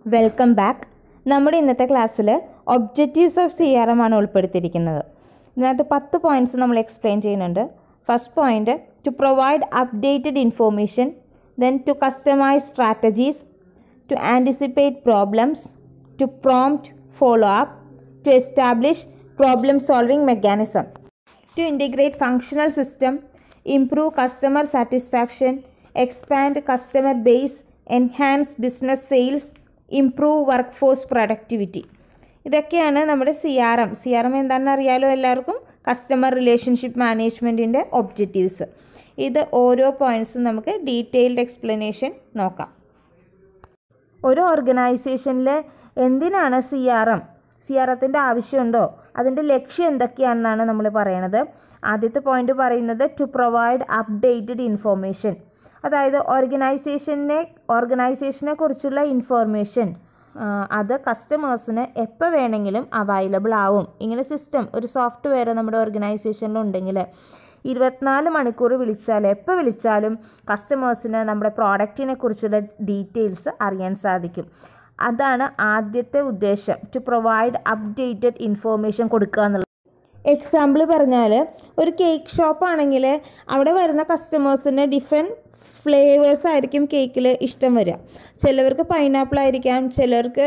Welcome back നമ്മുടെ ഇന്നത്തെ ക്ലാസ്സിൽ objectives of C R M ആണ് ഉൾപ്പെടുത്തിയിരിക്കുന്നത് ഇതിനകത്ത് പത്ത് പോയിൻറ്റ്സ് നമ്മൾ എക്സ്പ്ലെയിൻ ചെയ്യുന്നുണ്ട് first point to provide updated information then to customise strategies to anticipate problems to prompt follow up to establish problem solving mechanism to integrate functional system, improve customer satisfaction, expand customer base, enhance business sales, improve workforce productivity. ഇതൊക്കെയാണ് നമ്മുടെ C R M C R M എന്താണെന്ന് അറിയാലോ എല്ലാവർക്കും customer relationship മാനേജ്മെൻറ്റിൻ്റെ objectives ഇത് ഓരോ പോയിൻറ്റ്സും നമുക്ക് detailed explanation നോക്കാം ഒരു ഓർഗനൈസേഷനിൽ എന്തിനാണ് C R M C R എത്തിൻ്റെ ആവശ്യമുണ്ടോ അതിൻ്റെ ലക്ഷ്യം എന്തൊക്കെയാണെന്നാണ് നമ്മൾ പറയണത് ആദ്യത്തെ പോയിന്റ് പറയുന്നത് ടു പ്രൊവൈഡ് അപ്ഡേറ്റഡ് ഇൻഫോർമേഷൻ അതായത് ഓർഗനൈസേഷനെ ഓർഗനൈസേഷനെ കുറിച്ചുള്ള ഇൻഫോർമേഷൻ അത് കസ്റ്റമേഴ്സിന് എപ്പോൾ വേണമെങ്കിലും അവൈലബിൾ ആവും ഇങ്ങനെ സിസ്റ്റം ഒരു സോഫ്റ്റ്വെയർ നമ്മുടെ ഓർഗനൈസേഷനിൽ ഉണ്ടെങ്കിൽ ഇരുപത്തിനാല് മണിക്കൂർ വിളിച്ചാൽ എപ്പോൾ വിളിച്ചാലും കസ്റ്റമേഴ്സിന് നമ്മുടെ പ്രോഡക്റ്റിനെ കുറിച്ചുള്ള ഡീറ്റെയിൽസ് അറിയാൻ സാധിക്കും അതാണ് ആദ്യത്തെ ഉദ്ദേശം ടു പ്രൊവൈഡ് അപ്ഡേറ്റഡ് ഇൻഫോർമേഷൻ കൊടുക്കുക എന്നുള്ളത് എക്സാമ്പിൾ പറഞ്ഞാൽ ഒരു കേക്ക് ഷോപ്പ് ആണെങ്കിൽ അവിടെ വരുന്ന കസ്റ്റമേഴ്സിന് ഡിഫറെൻറ്റ് ഫ്ലേവേഴ്സ് ആയിരിക്കും കേക്കിൽ ഇഷ്ടം വരിക ചിലവർക്ക് പൈനാപ്പിൾ ആയിരിക്കാം ചിലർക്ക്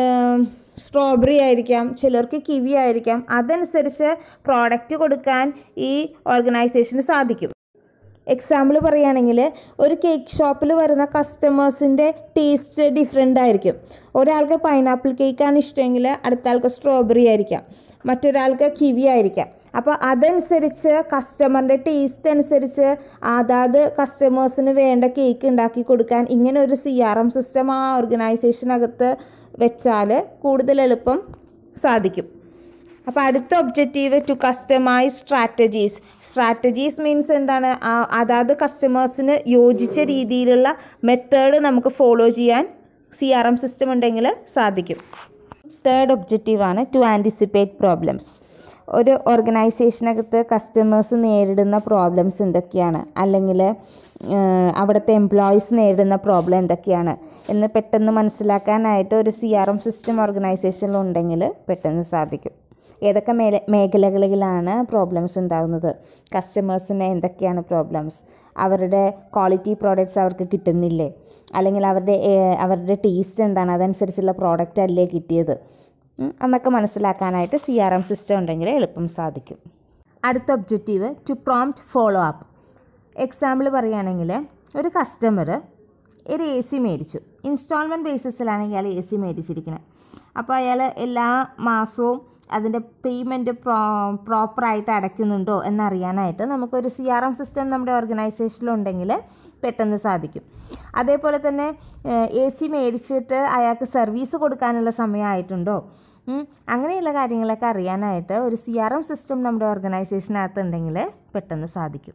സ്ട്രോബെറി ആയിരിക്കാം ചിലർക്ക് കിവി ആയിരിക്കാം അതനുസരിച്ച് പ്രോഡക്റ്റ് കൊടുക്കാൻ ഈ ഓർഗനൈസേഷന് സാധിക്കും എക്സാമ്പിൾ പറയുകയാണെങ്കിൽ ഒരു കേക്ക് ഷോപ്പിൽ വരുന്ന കസ്റ്റമേഴ്സിൻ്റെ ടേസ്റ്റ് ഡിഫറെൻ്റ് ആയിരിക്കും ഒരാൾക്ക് പൈനാപ്പിൾ കേക്കാണ് ഇഷ്ടമെങ്കിൽ അടുത്ത ആൾക്ക് സ്ട്രോബെറി ആയിരിക്കാം മറ്റൊരാൾക്ക് കിവി ആയിരിക്കാം അപ്പോൾ അതനുസരിച്ച് കസ്റ്റമറിൻ്റെ ടേസ്റ്റ് അനുസരിച്ച് അതാത് കസ്റ്റമേഴ്സിന് വേണ്ട കേക്ക് ഉണ്ടാക്കി കൊടുക്കാൻ ഇങ്ങനെ ഒരു സി ആർ എം സിസ്റ്റം ആ ഓർഗനൈസേഷനകത്ത് വെച്ചാൽ കൂടുതൽ എളുപ്പം സാധിക്കും അപ്പോൾ അടുത്ത objective to customise strategies strategies means എന്താണ് അതാത് കസ്റ്റമേഴ്സിന് യോജിച്ച രീതിയിലുള്ള മെത്തേഡ് നമുക്ക് ഫോളോ ചെയ്യാൻ സി ആർ എം സിസ്റ്റം ഉണ്ടെങ്കിൽ സാധിക്കും തേർഡ് ഒബ്ജക്റ്റീവാണ് ടു ആൻറ്റിസിപ്പേറ്റ് പ്രോബ്ലംസ് ഒരു ഓർഗനൈസേഷനകത്ത് കസ്റ്റമേഴ്സ് നേരിടുന്ന പ്രോബ്ലംസ് എന്തൊക്കെയാണ് അല്ലെങ്കിൽ അവിടുത്തെ എംപ്ലോയീസ് നേരിടുന്ന പ്രോബ്ലം എന്തൊക്കെയാണ് എന്ന് പെട്ടെന്ന് മനസ്സിലാക്കാനായിട്ട് ഒരു സി ആർ എം സിസ്റ്റം ഓർഗനൈസേഷനിൽ ഉണ്ടെങ്കിൽ പെട്ടെന്ന് സാധിക്കും ഏതൊക്കെ മേല മേഖലകളിലാണ് പ്രോബ്ലംസ് ഉണ്ടാകുന്നത് കസ്റ്റമേഴ്സിന് എന്തൊക്കെയാണ് പ്രോബ്ലംസ് അവരുടെ ക്വാളിറ്റി പ്രോഡക്റ്റ്സ് അവർക്ക് കിട്ടുന്നില്ലേ അല്ലെങ്കിൽ അവരുടെ അവരുടെ ടേസ്റ്റ് എന്താണ് അതനുസരിച്ചുള്ള പ്രോഡക്റ്റ് അല്ലേ കിട്ടിയത് എന്നൊക്കെ മനസ്സിലാക്കാനായിട്ട് സി ആർ എം സിസ്റ്റം ഉണ്ടെങ്കിൽ എളുപ്പം സാധിക്കും അടുത്ത objective to prompt follow up example പറയുകയാണെങ്കിൽ ഒരു കസ്റ്റമർ ഒരു എ സി മേടിച്ചു ഇൻസ്റ്റാൾമെൻറ്റ് ബേസിസിലാണ് ഇയാൾ എ സി മേടിച്ചിരിക്കുന്നത് അപ്പോൾ അയാൾ എല്ലാ മാസവും അതിൻ്റെ പേയ്മെൻറ്റ് പ്രോ പ്രോപ്പറായിട്ട് അടയ്ക്കുന്നുണ്ടോ എന്നറിയാനായിട്ട് നമുക്കൊരു സി ആർ എം സിസ്റ്റം നമ്മുടെ ഓർഗനൈസേഷനിലുണ്ടെങ്കിൽ പെട്ടെന്ന് സാധിക്കും അതേപോലെ തന്നെ എ സി മേടിച്ചിട്ട് അയാൾക്ക് സർവീസ് കൊടുക്കാനുള്ള സമയമായിട്ടുണ്ടോ അങ്ങനെയുള്ള കാര്യങ്ങളൊക്കെ അറിയാനായിട്ട് ഒരു സി ആർ എം സിസ്റ്റം നമ്മുടെ ഓർഗനൈസേഷനകത്ത് ഉണ്ടെങ്കിൽ പെട്ടെന്ന് സാധിക്കും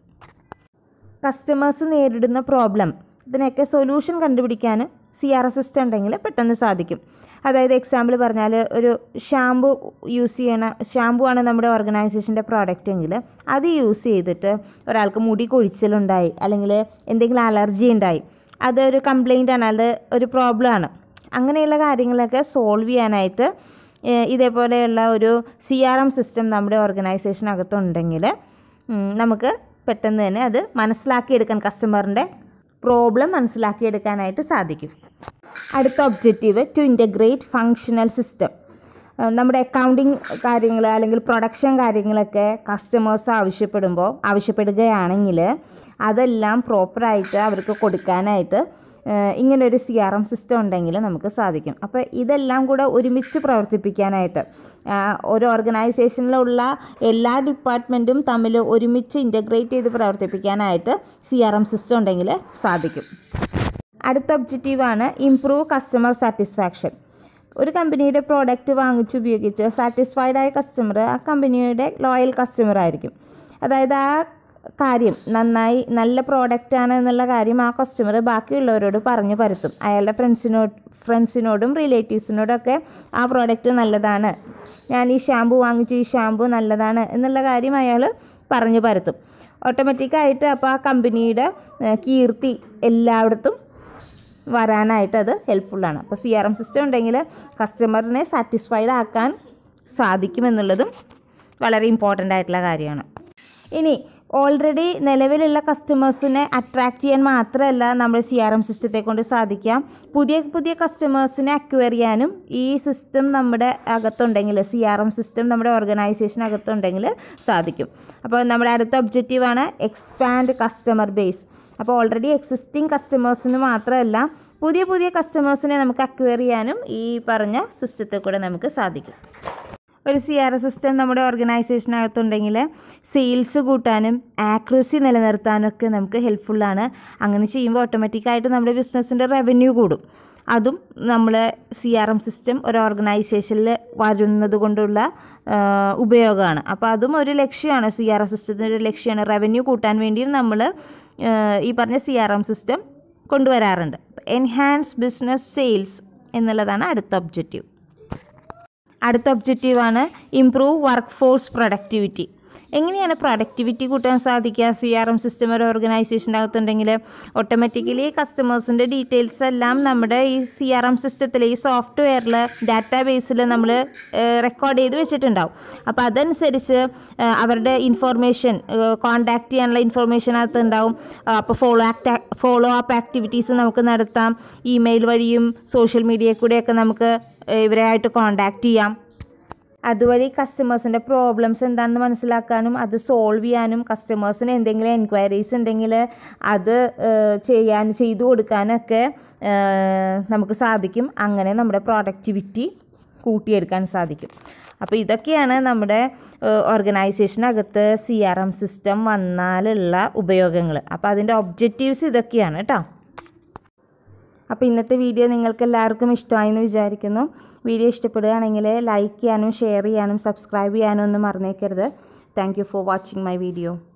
കസ്റ്റമേഴ്സ് നേരിടുന്ന പ്രോബ്ലം ഇതിനൊക്കെ സൊല്യൂഷൻ കണ്ടുപിടിക്കാൻ സി ആർ എസ് സിസ്റ്റം ഉണ്ടെങ്കിൽ പെട്ടെന്ന് സാധിക്കും അതായത് എക്സാമ്പിൾ പറഞ്ഞാൽ ഒരു ഷാമ്പു യൂസ് ചെയ്യണ ഷാമ്പു ആണ് നമ്മുടെ ഓർഗനൈസേഷൻ്റെ പ്രോഡക്റ്റ് എങ്കിൽ അത് യൂസ് ചെയ്തിട്ട് ഒരാൾക്ക് മുടി കൊഴിച്ചിലുണ്ടായി അല്ലെങ്കിൽ എന്തെങ്കിലും അലർജി ഉണ്ടായി അതൊരു കംപ്ലൈൻ്റ് ആണ് അത് ഒരു പ്രോബ്ലമാണ് അങ്ങനെയുള്ള കാര്യങ്ങളൊക്കെ സോൾവ് ചെയ്യാനായിട്ട് ഇതേപോലെയുള്ള ഒരു സി ആർ എം സിസ്റ്റം നമ്മുടെ ഓർഗനൈസേഷനകത്തുണ്ടെങ്കിൽ നമുക്ക് പെട്ടെന്ന് തന്നെ അത് മനസ്സിലാക്കിയെടുക്കാൻ കസ്റ്റമറിൻ്റെ പ്രോബ്ലം മനസ്സിലാക്കിയെടുക്കാനായിട്ട് സാധിക്കും അടുത്ത objective to integrate functional system നമ്മുടെ അക്കൗണ്ടിങ് കാര്യങ്ങൾ അല്ലെങ്കിൽ പ്രൊഡക്ഷൻ കാര്യങ്ങളൊക്കെ കസ്റ്റമേഴ്സ് ആവശ്യപ്പെടുമ്പോൾ ആവശ്യപ്പെടുകയാണെങ്കിൽ അതെല്ലാം പ്രോപ്പറായിട്ട് അവർക്ക് കൊടുക്കാനായിട്ട് ഇങ്ങനൊരു സി ആർ എം സിസ്റ്റം ഉണ്ടെങ്കിൽ നമുക്ക് സാധിക്കും അപ്പോൾ ഇതെല്ലാം കൂടെ ഒരുമിച്ച് പ്രവർത്തിപ്പിക്കാനായിട്ട് ഒരു ഓർഗനൈസേഷനിലുള്ള എല്ലാ ഡിപ്പാർട്ട്മെൻറ്റും തമ്മിൽ ഒരുമിച്ച് ഇൻ്റഗ്രേറ്റ് ചെയ്ത് പ്രവർത്തിപ്പിക്കാനായിട്ട് സി ആർ എം സിസ്റ്റം ഉണ്ടെങ്കിൽ സാധിക്കും അടുത്ത ഒബ്ജക്റ്റീവാണ് ഇംപ്രൂവ് കസ്റ്റമർ സാറ്റിസ്ഫാക്ഷൻ ഒരു കമ്പനിയുടെ പ്രോഡക്റ്റ് വാങ്ങിച്ചുപയോഗിച്ച് സാറ്റിസ്ഫൈഡ് ആയ കസ്റ്റമർ ആ കമ്പനിയുടെ ലോയൽ കസ്റ്റമർ ആയിരിക്കും അതായത് ആ കാര്യം നന്നായി നല്ല പ്രോഡക്റ്റാണ് എന്നുള്ള കാര്യം ആ കസ്റ്റമർ ബാക്കിയുള്ളവരോട് പറഞ്ഞു പരത്തും അയാളുടെ ഫ്രണ്ട്സിനോട് ഫ്രണ്ട്സിനോടും റിലേറ്റീവ്സിനോടൊക്കെ ആ പ്രോഡക്റ്റ് നല്ലതാണ് ഞാൻ ഈ ഷാമ്പു വാങ്ങിച്ചു ഈ ഷാമ്പു നല്ലതാണ് എന്നുള്ള കാര്യം അയാൾ പറഞ്ഞു പരത്തും ഓട്ടോമാറ്റിക്കായിട്ട് അപ്പോൾ ആ കമ്പനിയുടെ കീർത്തി എല്ലായിടത്തും വരാനായിട്ട് അത് ഹെൽപ്ഫുള്ളാണ് അപ്പോൾ സി ആർ എം സിസ്റ്റം ഉണ്ടെങ്കിൽ കസ്റ്റമറിനെ സാറ്റിസ്ഫൈഡ് ആക്കാൻ സാധിക്കുമെന്നുള്ളതും വളരെ ഇമ്പോർട്ടൻ്റ് ആയിട്ടുള്ള കാര്യമാണ് ഇനി ഓൾറെഡി നിലവിലുള്ള കസ്റ്റമേഴ്സിനെ അട്രാക്റ്റ് ചെയ്യാൻ മാത്രമല്ല നമ്മുടെ സി ആർ എം സിസ്റ്റത്തെ കൊണ്ട് സാധിക്കാം പുതിയ പുതിയ കസ്റ്റമേഴ്സിനെ അക്വയർ ചെയ്യാനും ഈ സിസ്റ്റം നമ്മുടെ അകത്തുണ്ടെങ്കിൽ സി ആർ എം സിസ്റ്റം നമ്മുടെ ഓർഗനൈസേഷൻ അകത്തുണ്ടെങ്കിൽ സാധിക്കും അപ്പോൾ നമ്മുടെ അടുത്ത ഒബ്ജക്റ്റീവാണ് എക്സ്പാൻഡ് കസ്റ്റമർ ബേസ് അപ്പോൾ ഓൾറെഡി എക്സിസ്റ്റിംഗ് കസ്റ്റമേഴ്സിന് മാത്രമല്ല പുതിയ പുതിയ കസ്റ്റമേഴ്സിനെ നമുക്ക് അക്വയർ ചെയ്യാനും ഈ പറഞ്ഞ സിസ്റ്റത്തിൽ കൂടെ നമുക്ക് സാധിക്കും ഒരു സി ആർ എസ് സിസ്റ്റം നമ്മുടെ ഓർഗനൈസേഷനകത്തുണ്ടെങ്കിൽ സെയിൽസ് കൂട്ടാനും ആക്യുറസി നിലനിർത്താനൊക്കെ നമുക്ക് ഹെൽപ്ഫുള്ളാണ് അങ്ങനെ ചെയ്യുമ്പോൾ ഓട്ടോമാറ്റിക്കായിട്ട് നമ്മുടെ ബിസിനസ്സിൻ്റെ റവന്യൂ കൂടും അതും നമ്മൾ സി ആർ എം സിസ്റ്റം ഒരു ഓർഗനൈസേഷനിൽ വരുന്നത് കൊണ്ടുള്ള ആ, ഉപയോഗമാണ് അപ്പോൾ അതും ഒരു ലക്ഷ്യമാണ് സി ആർ എം സിസ്റ്റത്തിൻ്റെ ഒരു ലക്ഷ്യമാണ് റവന്യൂ കൂട്ടാൻ വേണ്ടിയും നമ്മൾ ഈ പറഞ്ഞ സി ആർ എം സിസ്റ്റം കൊണ്ടുവരാറുണ്ട് എൻഹാൻസ് ബിസിനസ് സെയിൽസ് എന്നുള്ളതാണ് അടുത്ത ഒബ്ജക്റ്റീവ് അടുത്ത ഒബ്ജക്റ്റീവാണ് ഇംപ്രൂവ് വർക്ക് ഫോഴ്സ് പ്രൊഡക്ടിവിറ്റി എങ്ങനെയാണ് പ്രൊഡക്ടിവിറ്റി കൂട്ടാൻ സാധിക്കുക സി ആർ എം സിസ്റ്റം ഒരു ഓർഗനൈസേഷൻ്റെ അകത്തുണ്ടെങ്കിൽ ഓട്ടോമാറ്റിക്കലി കസ്റ്റമേഴ്സിൻ്റെ ഡീറ്റെയിൽസ് എല്ലാം നമ്മുടെ ഈ സി ആർ എം സിസ്റ്റത്തിൽ ഈ സോഫ്റ്റ്വെയറിൽ ഡാറ്റാ ബേസിൽ നമ്മൾ റെക്കോർഡ് ചെയ്ത് വെച്ചിട്ടുണ്ടാവും അപ്പോൾ അതനുസരിച്ച് ആ, അവരുടെ ഇൻഫോർമേഷൻ കോൺടാക്ട് ചെയ്യാനുള്ള ഇൻഫോർമേഷൻ അകത്ത് ഉണ്ടാവും അപ്പോൾ follow act follow up activities നമുക്ക് നടത്താം ഇമെയിൽ വഴിയും സോഷ്യൽ മീഡിയയിൽ കൂടെയൊക്കെ നമുക്ക് ഏഹ്, ഇവരായിട്ട് കോൺടാക്ട് ചെയ്യാം അതുവഴി കസ്റ്റമേഴ്സിൻ്റെ പ്രോബ്ലംസ് എന്താണെന്ന് മനസ്സിലാക്കാനും അത് സോൾവ് ചെയ്യാനും കസ്റ്റമേഴ്സിന് എന്തെങ്കിലും എൻക്വയറീസ് ഉണ്ടെങ്കിൽ അത് ഏഹ്, ചെയ്യാൻ ചെയ്തു കൊടുക്കാനൊക്കെ ഏഹ്, നമുക്ക് സാധിക്കും അങ്ങനെ നമ്മുടെ പ്രൊഡക്ടിവിറ്റി കൂട്ടിയെടുക്കാൻ സാധിക്കും അപ്പോൾ ഇതൊക്കെയാണ് നമ്മുടെ ഓർഗനൈസേഷനകത്ത് സി ആർ എം സിസ്റ്റം വന്നാലുള്ള ഉപയോഗങ്ങൾ അപ്പോൾ അതിൻ്റെ ഒബ്ജക്റ്റീവ്സ് ഇതൊക്കെയാണ് കേട്ടോ അപ്പോൾ ഇന്നത്തെ വീഡിയോ നിങ്ങൾക്ക് എല്ലാവർക്കും ഇഷ്ടമായെന്ന് വിചാരിക്കുന്നു വീഡിയോ ഇഷ്ടപ്പെടുകയാണെങ്കിൽ ലൈക്ക് ചെയ്യാനും ഷെയർ ചെയ്യാനും സബ്സ്ക്രൈബ് ചെയ്യാനും ഒന്നും മറന്നേക്കരുത് thank you for watching my video